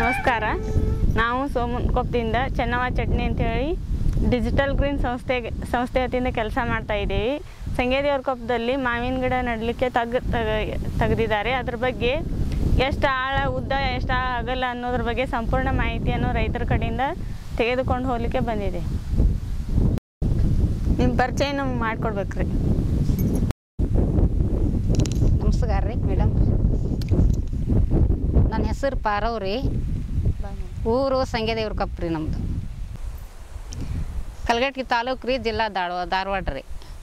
ನಮಸ್ಕಾರ ನಾವು ಸೋಮನಕೊಪ್ಪದಿಂದ ಚೆನ್ನವ ಚಟ್ನಿ ಅಂತೇಳಿ ಡಿಜಿಟಲ್ ಗ್ರೀನ್ ಸಂಸ್ಥೆಗೆ ಸಂಸ್ಥೆ ವತಿಯಿಂದ ಕೆಲಸ ಮಾಡ್ತಾ ಇದ್ದೀವಿ ಸಂಗೇದೇವ್ರ ಕೊಪ್ಪದಲ್ಲಿ ಮಾವಿನ ಗಿಡ ನೆಡಲಿಕ್ಕೆ ತಗ್ ತೆಗೆದಿದ್ದಾರೆ ಅದ್ರ ಬಗ್ಗೆ ಎಷ್ಟು ಆಳ ಉದ್ದ ಎಷ್ಟು ಆಳ ಆಗಲ್ಲ ಅನ್ನೋದ್ರ ಬಗ್ಗೆ ಸಂಪೂರ್ಣ ಮಾಹಿತಿಯನ್ನು ರೈತರ ಕಡೆಯಿಂದ ತೆಗೆದುಕೊಂಡು ಹೋಗಲಿಕ್ಕೆ ಬಂದಿದೆ ನಿಮ್ಮ ಪರಿಚಯ ನಮ್ಗೆ ಮಾಡಿಕೊಡ್ಬೇಕ್ರಿ ನಮಸ್ಕಾರ ರೀ ಮೇಡಮ್ ನನ್ನ ಹೆಸರು ಪಾರವ್ ರೀ ಊರು ಸಂಗೇದೇವ್ರ ಕಪ್ ರೀ ನಮ್ಮದು ಕಲ್ಗಟ್ಟಿ ತಾಲೂಕು ರೀ ಜಿಲ್ಲಾ ಧಾರವಾಡ ಧಾರವಾಡ ರೀ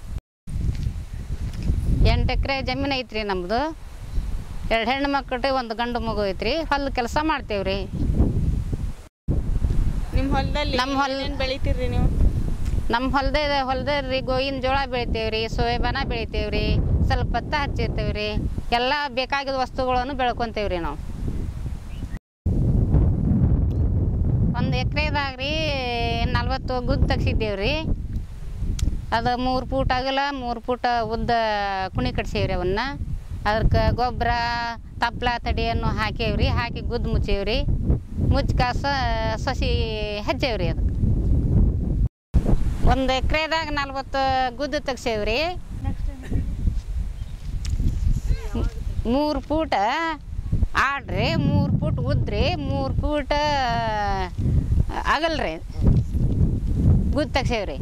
ಎಂಟು ಎಕರೆ ಜಮೀನು ಐತ್ರಿ ನಮ್ಮದು ಎರಡು ಹೆಣ್ಣು ಮಕ್ಕಳು ಒಂದು ಗಂಡು ಮಗು ಐತ್ರಿ ಹೊಲ್ದ ಕೆಲಸ ಮಾಡ್ತೇವೆ ರೀ ನಿಮ್ಮ ಹೊಲದಲ್ಲಿ ನಮ್ಮ ಹೊಲ- ಏನೇನ್ ಬೆಳಿತೀರಿ ನೀವು ನಮ್ಮ ಹೊಲ್ದ ಹೊಲ್ದ ರೀ ಗೋವಿನ ಜೋಳ ಬೆಳಿತೇವೆ ರೀ ಸೋಯಾಬಾನ ಬೆಳಿತೇವೆ ರೀ ಸ್ವಲ್ಪ ಭತ್ತ ಹಚ್ಚಿರ್ತೇವೆ ರೀ ಎಲ್ಲ ಬೇಕಾಗಿದ್ದ ವಸ್ತುಗಳನ್ನು ಬೆಳ್ಕೊತೇವೆ ರೀ ನಾವು ಒಂದು ಎಕರೆದಾಗ ರೀ ನಲ್ವತ್ತು ಗುದ್ದು ತೆಗ್ಸಿದ್ದೇವೆ ರೀ ಅದು ಮೂರು ಫೂಟ್ ಆಗಲ್ಲ ಮೂರು ಫೂಟ್ ಉದ್ದ ಕುಣಿ ಕಟ್ಸೇವ್ರಿ ಅವನ್ನ ಅದಕ್ಕೆ ಗೊಬ್ಬರ ತಪ್ಲ ತಡಿಯನ್ನು ಹಾಕೇವ್ರಿ ಹಾಕಿ ಗುದ್ದು ಮುಚ್ಚೇವ್ರಿ ಮುಚ್ಕಾಸ ಸಸಿ ಹಚ್ಚೇವ್ರಿ ಅದಕ್ಕೆ ಒಂದು ಎಕರೆದಾಗ ನಲ್ವತ್ತು ಗುದ್ದು ತೆಗ್ಸೇವ್ರಿ ಮೂರು ಫೂಟ ಆಡ್ರಿ ಮೂರು ಫೂಟ್ ಉದ್ರಿ ಮೂರು ಫೂಟ ಆಗಲ್ರಿ ಗುದ್ದು ತೆಗ್ಸೇವ್ರಿ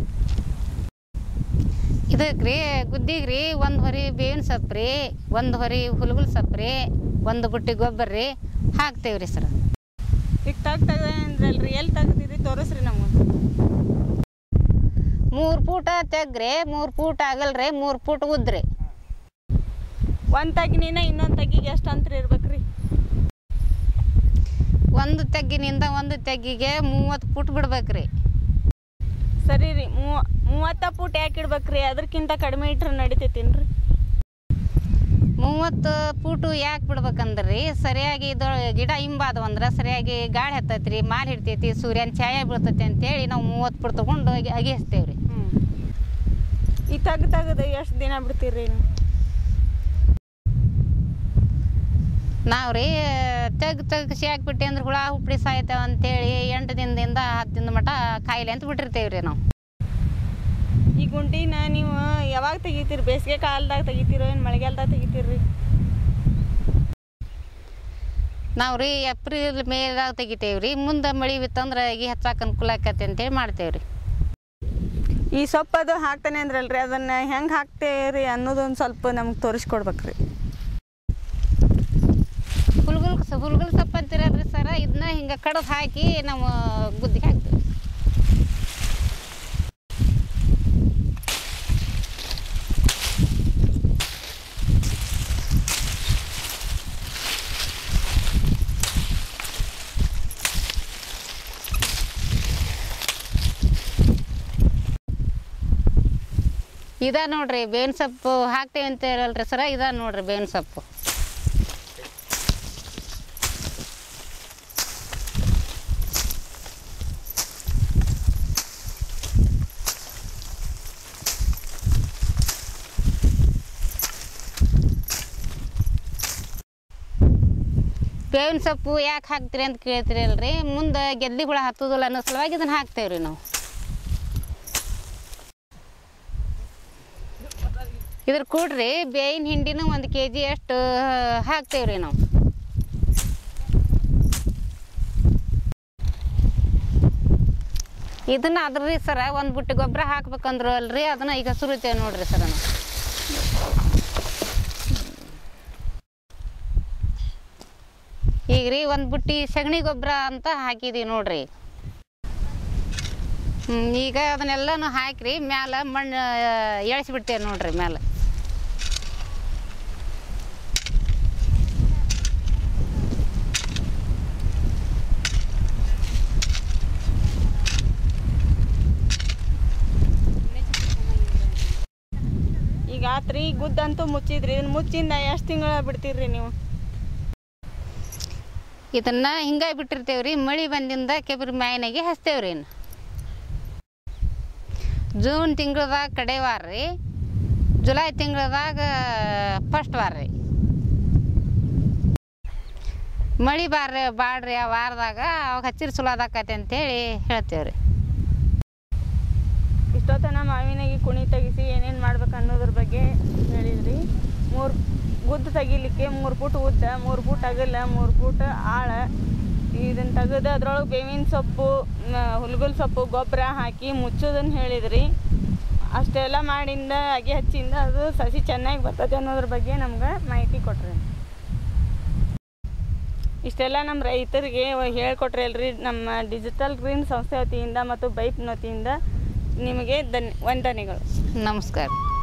ಇದಕ್ಕೆ ರೀ ಗುದ್ದಿಗೆ ರೀ ಒಂದು ಹೊರಿ ಬೇವಿನ ಸೊಪ್ಪು ರೀ ಒಂದು ಹೊರಿ ಹುಲ್ಗುಲ್ ಸೊಪ್ಪು ರೀ ಒಂದು ಬುಟ್ಟಿ ಗೊಬ್ಬರ ರೀ ಹಾಕ್ತೇವೆ ರೀ ಸರ್ ಈಗ ತಗ್ ತೆಗ್ದೆ ಅಂದ್ರಲ್ರಿ ಎಲ್ಲಿ ತೆಗ್ದಿರಿ ತೋರಿಸ್ರಿ ನಮಗೆ ಮೂರು ಫೂಟ ತೆಗ್ರಿ ಮೂರು ಫೂಟ್ ಆಗಲ್ರಿ ಮೂರು ಫೂಟ್ ಉದ್ರಿ ಒಂದು ತಗ್ಗಿನಿನ ಇನ್ನೊಂದು ತಗ್ಗಿಗೆ ಎಷ್ಟು ಅಂತರ ಇರ್ಬೇಕ್ರಿ ಒಂದು ತೆಗ್ಗಿನಿಂದ ಒಂದು ತೆಗ್ಗಿಗೆ ಮೂವತ್ತು ಫುಟ್ ಬಿಡ್ಬೇಕ್ರಿ ಸರಿ ರೀ ಮೂವ ಮೂವತ್ತ ಫೂಟ್ ಯಾಕೆ ಇಡ್ಬೇಕ್ರಿ ಅದಕ್ಕಿಂತ ಕಡಿಮೆ ಇಟ್ರೆ ನಡಿತೈತೇನ್ರಿ ಮೂವತ್ತು ಫೂಟು ಯಾಕೆ ಬಿಡ್ಬೇಕಂದ್ರಿ ಸರಿಯಾಗಿ ಇದು ಗಿಡ ಹಿಂಬಾದವು ಅಂದ್ರೆ ಸರಿಯಾಗಿ ಗಾಳಿ ಹತ್ತೈತಿ ರೀ ಮಾಲ್ ಹಿಡ್ತೈತಿ ಸೂರ್ಯನ ಛಾಯೆ ಬೀಳ್ತೈತಿ ಅಂತೇಳಿ ನಾವು ಮೂವತ್ತು ಫುಟ್ ತೊಗೊಂಡು ಅಗಿ ಅಗಿಸ್ತೇವೆ ರೀ ಹ್ಞೂ ಈ ತಗ್ ತೆಗ್ದು ಎಷ್ಟು ದಿನ ಬಿಡ್ತೀರಿ ನೀವು ನಾವು ರೀ ತೆಗ್ ತೆಗ್ಸಿ ಹಾಕ್ಬಿಟ್ಟು ಅಂದ್ರೆ ಹುಳ ಹುಪ್ಪಡಿ ಸಾಯ್ತಾವ ಅಂತೇಳಿ ಎಂಟು ದಿನದಿಂದ ಹತ್ತು ದಿನದ ಮಟ ಕಾಯಿಲೆ ಅಂತ ಬಿಟ್ಟಿರ್ತೇವೆ ರೀ ನಾವು ಈ ಗುಂಡಿನ ನೀವು ಯಾವಾಗ ತೆಗಿತೀರಿ ಬೇಸಿಗೆ ಕಾಲದಾಗ ತೆಗಿತೀರೋ ಏನು ಮಳೆಗಾಲದಾಗ ತೆಗಿತೀರಿ ನಾವು ರೀ ಏಪ್ರಿಲ್ ಮೇದಾಗ ತೆಗಿತೇವೆ ರೀ ಮುಂದೆ ಮಳೆ ಬಿತ್ತಂದ್ರೆ ಅಗಿ ಹಚ್ಚಾಕ ಅನುಕೂಲ ಆಕತಿ ಅಂತೇಳಿ ಮಾಡ್ತೇವೆ ರೀ ಈ ಸೊಪ್ಪದು ಹಾಕ್ತಾನೆ ಅಂದ್ರಲ್ರಿ ಅದನ್ನ ಹೆಂಗೆ ಹಾಕ್ತೇರಿ ಅನ್ನೋದೊಂದು ಸ್ವಲ್ಪ ನಮ್ಗೆ ತೋರಿಸ್ಕೊಡ್ಬೇಕ್ರಿ ಹುಲ್ಗುಲ್ ಹುಲ್ಗುಲ್ ಸೊಪ್ಪು ಅಂತೀರಲ್ರಿ ಸರ ಇದನ್ನ ಹಿಂಗೆ ಕಡ್ದು ಹಾಕಿ ನಾವು ಗುದ್ದಿಗೆ ಹಾಕ್ತೀವಿ ಇದ ನೋಡ್ರಿ ಬೇವಿನ ಸೊಪ್ಪು ಹಾಕ್ತೇವೆ ಅಂತ ಹೇಳಲ್ರಿ ಸರ ಇದ ನೋಡ್ರಿ ಬೇವಿನ ಸೊಪ್ಪು ಬೇವಿನ ಸೊಪ್ಪು ಯಾಕೆ ಹಾಕ್ತೀರಿ ಅಂತ ಕೇಳ್ತೀರಿ ಅಲ್ರಿ ಮುಂದೆ ಗೆದ್ದಿ ಹುಳ ಹತ್ತೋದಿಲ್ಲ ಅನ್ನೋ ಸಲುವಾಗಿ ಇದನ್ನ ಹಾಕ್ತೇವ್ರಿ ನಾವು ಇದ್ರ ಕೂಡ್ರಿ ಬೇವಿನ ಹಿಂಡಿನೂ ಒಂದು ಕೆ ಜಿ ಅಷ್ಟು ಹಾಕ್ತೇವ್ರಿ ನಾವು ಇದನ್ನ ಅದ್ರಿ ಸರ ಒಂದು ಬುಟ್ಟಿ ಗೊಬ್ಬರ ಹಾಕ್ಬೇಕಂದ್ರು ಅಲ್ರಿ ಅದನ್ನ ಈಗ ಸುರಿತೇವೆ ನೋಡ್ರಿ ಸರ ನಾವು ಈಗ ರೀ ಒಂದು ಬುಟ್ಟಿ ಸಗಣಿ ಗೊಬ್ಬರ ಅಂತ ಹಾಕಿದೀವಿ ನೋಡ್ರಿ ಹ್ಮ್, ಈಗ ಅದನ್ನೆಲ್ಲನೂ ಹಾಕಿರಿ ಮ್ಯಾಲ ಮಣ್ಣು ಎಳ್ಸಿಬಿಡ್ತೇವೆ ನೋಡ್ರಿ ಮ್ಯಾಲ ಈಗ ಆತ್ರಿ ಗುದ್ದಂತೂ ಮುಚ್ಚಿದ್ರಿ ಇದನ್ನ ಮುಚ್ಚಿಂದ ಎಷ್ಟು ತಿಂಗಳ ಬಿಡ್ತೀರಿ ನೀವು ಇದನ್ನ ಹಿಂಗೆ ಬಿಟ್ಟಿರ್ತೇವ್ರಿ ಮಳೆ ಬಂದಿಂದ ಕೆಬ್ರಿ ಮ್ಯಾಯ್ನಾಗೆ ಹಚ್ತೇವ್ರಿ ಇನ್ನು ಜೂನ್ ತಿಂಗಳದಾಗ ಕಡೆ ವಾರ ರೀ ಜುಲೈ ತಿಂಗಳದಾಗ ಫಸ್ಟ್ ವಾರ ರೀ ಮಳೆ ಬಾರ್ರಿ ಬಾಡ್ರಿ ಆ ವಾರದಾಗ ಅವಾಗ ಹಚ್ಚಿರ ಚಲೋ ಅದಾಕತಿ ಅಂತೇಳಿ ಹೇಳ್ತೇವೆ ರೀ ಇಷ್ಟೊತ್ತನ ಮಾವಿನಾಗಿ ಕುಣಿ ತೆಗಿಸಿ ಏನೇನು ಮಾಡ್ಬೇಕು ಅನ್ನೋದ್ರ ಬಗ್ಗೆ ಹೇಳಿದ್ರಿ ಮೂರು ಗುದ್ದು ತೆಗಿಲಿಕ್ಕೆ ಮೂರು ಫುಟ್ ಉದ್ದ ಮೂರು ಫುಟ್ ಅಗಲ ಮೂರು ಫುಟ್ ಆಳ ಇದನ್ನು ತೆಗೆದು ಅದ್ರೊಳಗೆ ಬೇವಿನ ಸೊಪ್ಪು ಹುಲ್ಗುಲ್ ಸೊಪ್ಪು ಗೊಬ್ಬರ ಹಾಕಿ ಮುಚ್ಚೋದನ್ನು ಹೇಳಿದ್ರಿ ಅಷ್ಟೆಲ್ಲ ಮಾಡಿಂದ ಅಗಿ ಹಚ್ಚಿಂದ ಅದು ಸಸಿ ಚೆನ್ನಾಗಿ ಬರ್ತದೆ ಅನ್ನೋದ್ರ ಬಗ್ಗೆ ನಮ್ಗೆ ಮಾಹಿತಿ ಕೊಟ್ರಿ ಇಷ್ಟೆಲ್ಲ ನಮ್ಮ ರೈತರಿಗೆ ಹೇಳ್ಕೊಟ್ರಿ ಅಲ್ರಿ ನಮ್ಮ ಡಿಜಿಟಲ್ ಗ್ರೀನ್ ಸಂಸ್ಥೆ ವತಿಯಿಂದ ಮತ್ತು ಬೈಪ್ ವತಿಯಿಂದ ನಿಮಗೆ ಧನ್ಯ ವಂದನೆಗಳು ನಮಸ್ಕಾರ